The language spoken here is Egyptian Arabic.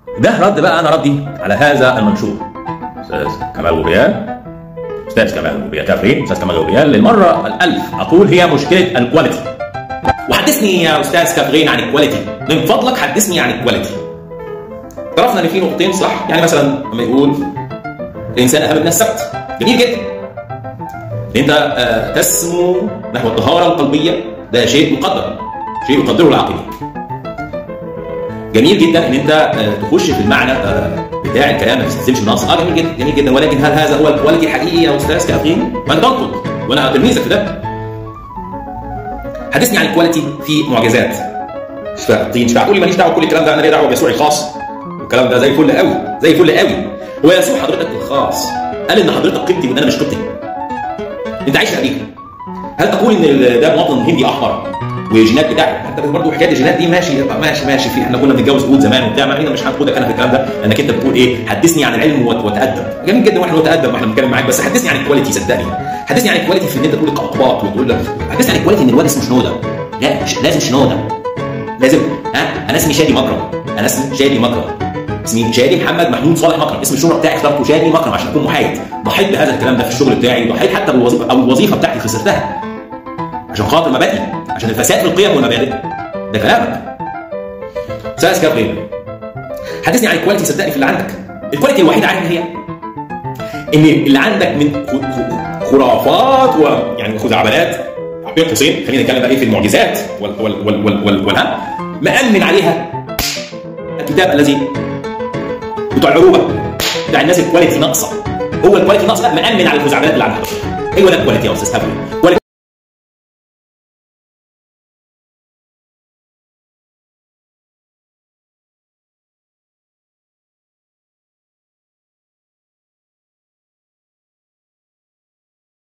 ده رد بقى انا ردي على هذا المنشور استاذ كمال غوريال استاذ كمال غوريال كافرين استاذ كمال غوريال للمره الالف اقول هي مشكله الكواليتي وحدثني يا استاذ كافرين عن الكواليتي من فضلك حدثني عن الكواليتي عرفنا ان في نقطتين صح يعني مثلا لما يقول الانسان اهم من السبت جميل جدا انت آه، تسمو نحو الطهاره القلبيه ده شيء مقدر شيء يقدره العقل جميل جدا ان انت آه، تخش في المعنى آه، بتاع الكلام ما تستسلمش النص اه جميل جدا جميل جدا ولكن هل هذا هو الكواليتي الحقيقي يا استاذ كافرين؟ ما انت تنقد وانا تلميذك في ده حدثني عن الكواليتي في معجزات شفاء طين شفاء تقول لي ماليش دعوه بكل الكلام ده انا ليا دعوه بيسوعي الخاص والكلام ده زي الفل قوي زي الفل قوي هو يسوع حضرتك الخاص قال ان حضرتك قيمتي وان انا مش قيمتي انت عايش في امريكا هل تقول ان ده مواطن هندي احمر والجينات بتاعته حتى برضه حكايه الجينات دي ماشي ماشي ماشي في احنا كنا بنتجوز قود زمان وبتاع ما انا مش هاخدك انا في الكلام ده لانك انت بتقول ايه حدثني عن العلم وت- وتقدم جميل جدا واحنا نتقدم واحنا بنتكلم معاك بس حدثني عن الكواليتي صدقني حدثني عن الكواليتي في ان انت تقول اقباط وتقول لك حدثني عن الكواليتي ان الواد اسمه شنوده لا مش- لازم شنوده لازم ها انا اسمي شادي مكرم انا اسمي شادي مكرم اسمي شادي محمد محمود صالح مكرم اسم الشهره بتاعي اخترته شادي مكرم عشان اكون محايد ضحيت بهذا الكلام ده في الشغل بتاعي ضحيت حتى بالوظيفه او الوظيفه بتاعتي خسرتها عشان خاطر مبادئي عشان الفساد في القيم والمبادئ ده كلامك استاذ كابرين حدثني عن الكواليتي صدقني في اللي عندك الكواليتي الوحيده عارف ايه هي ان اللي عندك من خ- خ- خرافات ويعني خزعبلات بين قوسين خلينا نتكلم بقى ايه في المعجزات وال وال وال وال وال والهم مأمن عليها الكتاب الذي بتوع العروبه بتاع الناس الكواليتي ناقصه هو الكواليتي ناقصه لا مأمن على الخزعبلات اللي عندك ايوه ده الكواليتي يا استاذ هبل